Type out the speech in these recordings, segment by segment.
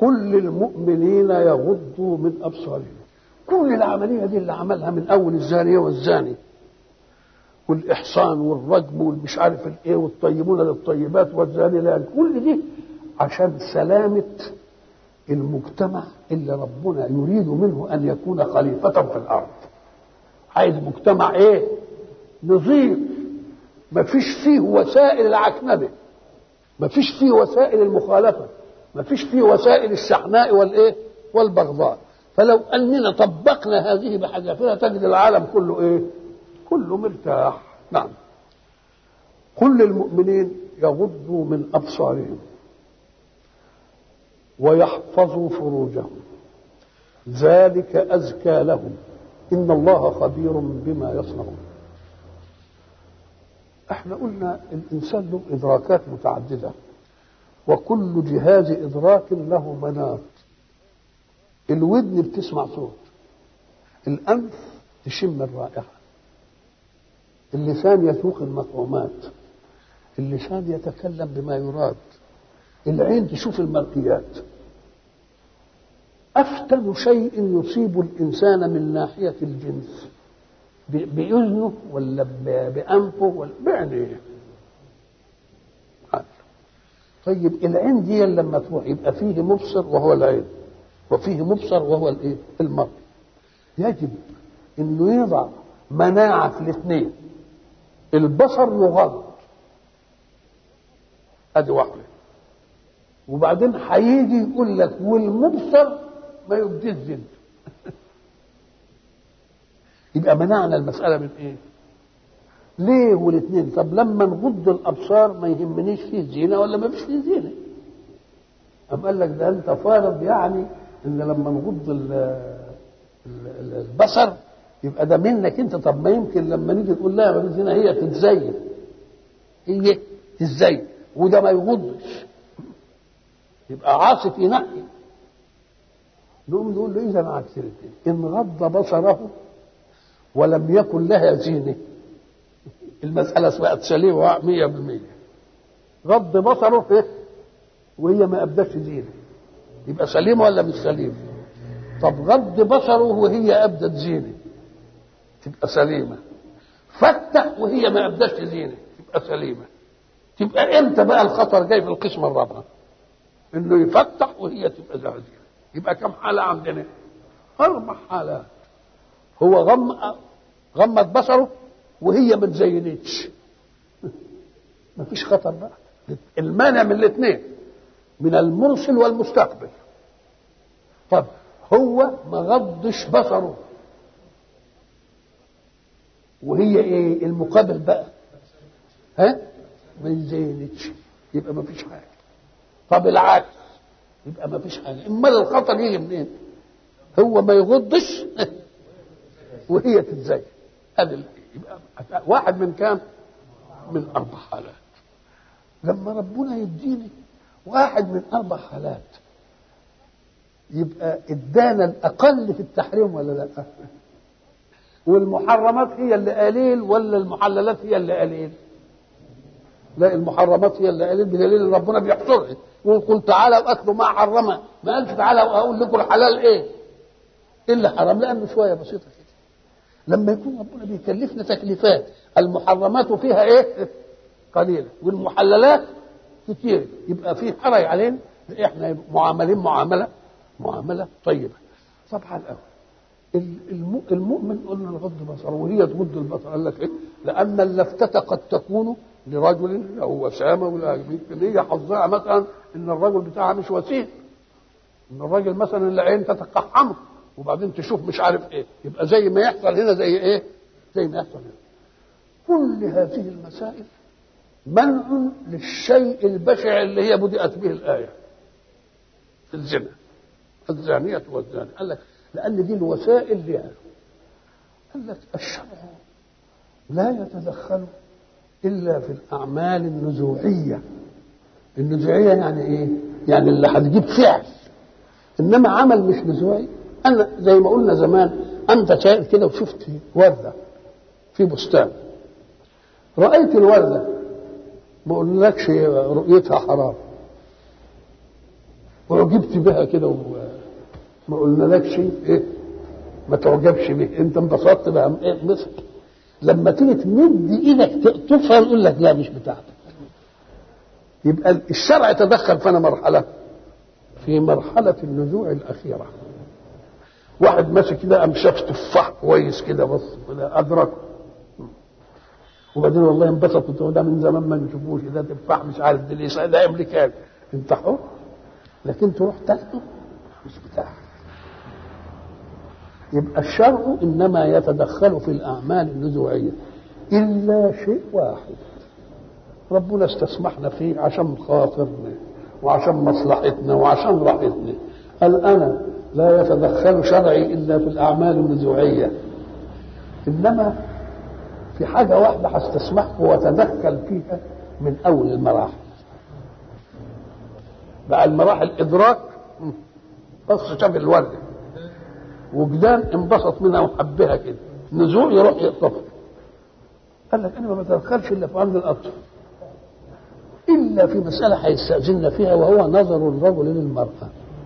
كل المؤمنين يغضوا من ابصارهم كل العمليه دي اللي عملها من اول الزانيه والزاني والاحصان والرجم والمش عارف الايه والطيبون للطيبات والزاني لا كل دي عشان سلامه المجتمع اللي ربنا يريد منه ان يكون خليفه في الارض عايز مجتمع ايه نظيف ما فيش فيه وسائل العكنبه ما فيش فيه وسائل المخالفه ما فيش فيه وسائل الشحناء والايه والبغضاء فلو اننا طبقنا هذه بحذافيرها تجد العالم كله ايه كله مرتاح نعم قل للمؤمنين يغضوا من ابصارهم ويحفظوا فروجهم ذلك ازكى لهم ان الله خبير بما يصنعون احنا قلنا الانسان له ادراكات متعدده وكل جهاز ادراك له مناط الودن بتسمع صوت الانف تشم الرائحه اللسان يذوق المطعومات اللسان يتكلم بما يراد العين تشوف المرئيات افتن شيء يصيب الانسان من ناحيه الجنس باذنه ولا بانفه ولا بعينيه طيب العين دي لما تروح يبقى فيه مبصر وهو العين وفيه مبصر وهو الايه المرء يجب انه يضع مناعه في الاثنين البصر يغض ادي واحده وبعدين هيجي يقول لك والمبصر ما يبديش زين يبقى منعنا المساله من ايه ليه والاثنين طب لما نغض الابصار ما يهمنيش فيه زينه ولا ما فيش فيه زينه أم قال لك ده انت فارض يعني ان لما نغض البصر يبقى ده منك انت طب ما يمكن لما نيجي نقول لها ما زينه هي تتزين هي تتزين وده ما يغضش يبقى عاصي في ناحيه نقوم نقول له اذا عكس الاثنين ان غض بصره ولم يكن لها زينه المسألة بقت سليمة 100% غض بصره إيه؟ وهي ما أبدتش زينة يبقى سليمة ولا مش سليمة؟ طب غض بصره وهي أبدت زينة تبقى سليمة فتح وهي ما أبدتش زينة تبقى سليمة تبقى إمتى بقى الخطر جاي في القسمة الرابعة؟ إنه يفتح وهي تبقى زينة يبقى كم حالة عندنا؟ أربع حالات هو غم غمض بصره وهي ما تزينتش مفيش خطر بقى المانع من الاثنين من المرسل والمستقبل طب هو ما غضش بصره وهي ايه المقابل بقى ها ما زينتش يبقى ما فيش حاجه طب العكس يبقى ما فيش حاجه امال الخطر يجي منين هو ما يغضش وهي تتزين هذا يبقى واحد من كام من اربع حالات لما ربنا يديني واحد من اربع حالات يبقى ادانا الاقل في التحريم ولا لا والمحرمات هي اللي قليل ولا المحللات هي اللي قليل لا المحرمات هي اللي قليل بدليل ان ربنا بيحصرها يقول قل تعالى واكلوا ما حرم ما قالش تعالى واقول لكم الحلال ايه الا حرام لانه شويه بسيطه كده لما يكون ربنا بيكلفنا تكليفات المحرمات فيها ايه قليله والمحللات كتير يبقى في حرج علينا احنا معاملين معامله معامله طيبه طبعا الاول المؤمن قلنا نغض بصره وهي تغض البصر قال لك ايه؟ لان اللفتة قد تكون لرجل له وسامه ولا يمكن هي حظها مثلا ان الرجل بتاعها مش وسيم ان الراجل مثلا العين تتقحمه وبعدين تشوف مش عارف ايه يبقى زي ما يحصل هنا زي ايه زي ما يحصل هنا كل هذه المسائل منع للشيء البشع اللي هي بدأت به الآية الزنا الزانية والزاني قال لك لأن دي الوسائل لها قال لك الشرع لا يتدخل إلا في الأعمال النزوعية النزوعية يعني إيه؟ يعني اللي هتجيب فعل إنما عمل مش نزوعي أنا زي ما قلنا زمان أنت شايف كده وشفت وردة في بستان رأيت الوردة ما أقولكش رؤيتها حرام وعجبت بها كده وما قلنا لك شيء ايه ما تعجبش به انت انبسطت بقى ايه مثل لما تيجي تمد ايدك تقطفها يقول لك لا مش بتاعتك يبقى الشرع تدخل فينا مرحله في مرحله النزوع الاخيره واحد ماشي كده قام شاف تفاح كويس كده بص كده ادركه وبعدين والله انبسط قلت له ده من زمان ما نشوفوش ده تفاح مش عارف ده ليه ده امريكاني انت حر لكن تروح تاخده مش بتاعك يبقى الشرع انما يتدخل في الاعمال النزوعيه الا شيء واحد ربنا استسمحنا فيه عشان خاطرنا وعشان مصلحتنا وعشان راحتنا قال انا لا يتدخل شرعي الا في الاعمال النزوعيه انما في حاجه واحده هستسمحكم واتدخل فيها من اول المراحل بقى المراحل ادراك بص شاف الورده وجدان انبسط منها وحبها كده نزوع يروح يقطفها قال لك انا ما بتدخلش الا في امر الاطفال الا في مساله هيستاذن فيها وهو نظر الرجل للمراه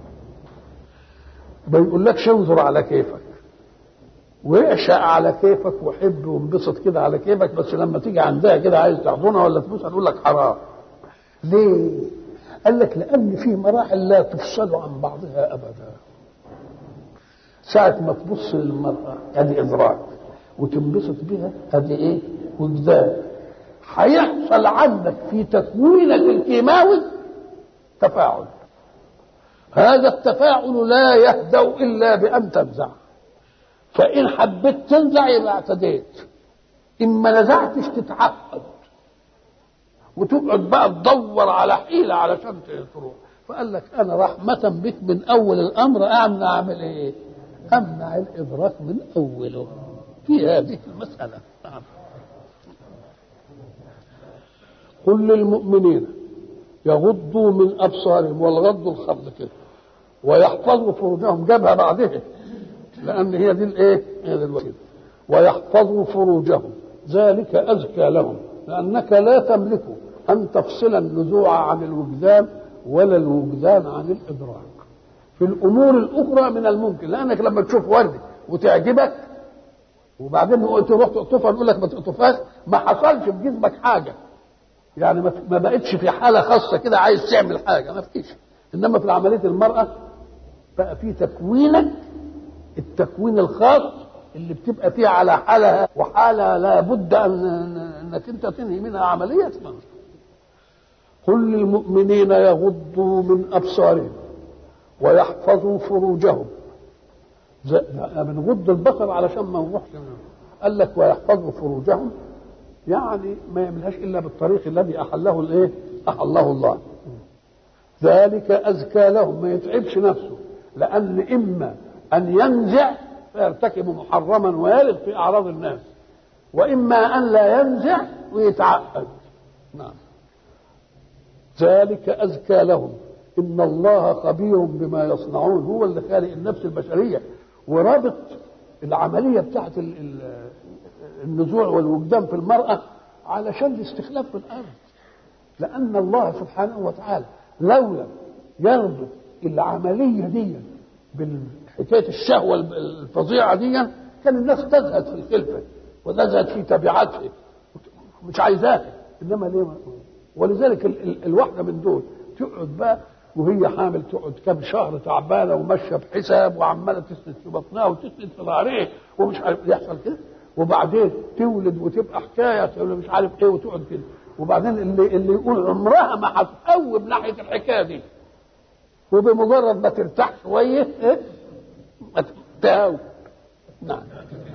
ما يقولكش انظر على كيفك واعشق على كيفك وحب وانبسط كده على كيفك بس لما تيجي عندها كده عايز تحضنها ولا تبوسها تقول لك حرام ليه؟ قال لك لان في مراحل لا تفصل عن بعضها ابدا ساعة ما تبص للمرأة ادي ادراك وتنبسط بها ادي ايه؟ وجدان هيحصل عندك في تكوينك الكيماوي تفاعل هذا التفاعل لا يهدأ إلا بأن تنزع فإن حبيت تنزع يبقى اعتديت إن ما نزعتش تتعقد وتقعد بقى تدور على حيلة علشان تروح فقال لك أنا رحمة بك من أول الأمر أمنع أعمل إيه؟ أمنع الإدراك من أوله في هذه المسألة نعم قل للمؤمنين يغضوا من أبصارهم والغض الخفض كده ويحفظوا فروجهم جابها بعدها لأن هي دي الإيه؟ هي دي الوسيلة ويحفظوا فروجهم ذلك أزكى لهم لأنك لا تملك أن تفصل النزوع عن الوجدان ولا الوجدان عن الإدراك في الأمور الأخرى من الممكن لأنك لما تشوف وردة وتعجبك وبعدين تروح تقطفها نقول لك ما تقطفهاش ما حصلش في جسمك حاجة يعني ما بقتش في حالة خاصة كده عايز تعمل حاجة ما فيش إنما في عملية المرأة بقى في تكوينك التكوين الخاص اللي بتبقى فيه على حالها وحالة لا بد أن أنك أنت تنهي منها عملية قل للمؤمنين يغضوا من أبصارهم ويحفظوا فروجهم بنغض البصر علشان ما نروحش قال لك ويحفظوا فروجهم يعني ما يعملهاش الا بالطريق الذي احله الايه؟ احله الله. ذلك ازكى لهم ما يتعبش نفسه لان اما ان ينزع فيرتكب محرما ويلد في اعراض الناس واما ان لا ينزع ويتعقد. نعم. ذلك ازكى لهم ان الله خبير بما يصنعون هو اللي خالق النفس البشريه ورابط العمليه بتاعت النزوع والوجدان في المرأة علشان الاستخلاف في الأرض لأن الله سبحانه وتعالى لولا يربط العملية دي بالحكاية الشهوة الفظيعة دي كان الناس تزهد في الخلفة وتزهد في تبعاتها مش عايزاها إنما ليه ولذلك الواحدة من دول تقعد بقى وهي حامل تقعد كم شهر تعبانة وماشية بحساب وعمالة تسند في بطنها وتسند في ظهرها ومش عارف يحصل كده وبعدين تولد وتبقى حكايه تقول مش عارف ايه وتقعد كده وبعدين اللي اللي يقول عمرها ما هتقوم ناحيه الحكايه دي وبمجرد ما ترتاح شويه ايه تهاوي نعم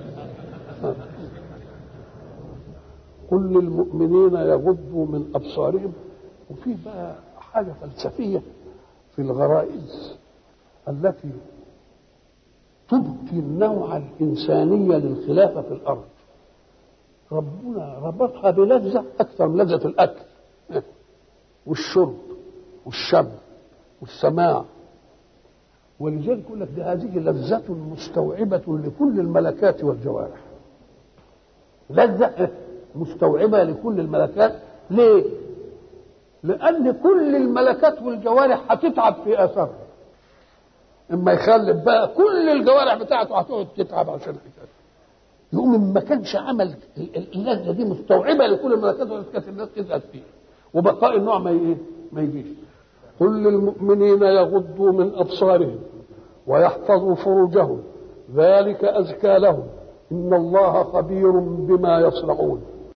قل للمؤمنين يغضوا من ابصارهم وفي بقى حاجه فلسفيه في الغرائز التي تبقي النوع الإنسانية للخلافة في الأرض ربنا ربطها بلذة أكثر من لذة الأكل والشرب والشم والسماع ولذلك يقول لك ده هذه لذة مستوعبة لكل الملكات والجوارح لذة مستوعبة لكل الملكات ليه؟ لان كل الملكات والجوارح هتتعب في اثرها اما يخلف بقى كل الجوارح بتاعته هتقعد تتعب عشان الحكايه يقوم ما كانش عمل اللذه دي مستوعبه لكل الملكات ولا كانت الناس تزهد فيه وبقاء النوع ما ايه ما يجيش قل للمؤمنين يغضوا من ابصارهم ويحفظوا فروجهم ذلك ازكى لهم ان الله خبير بما يصنعون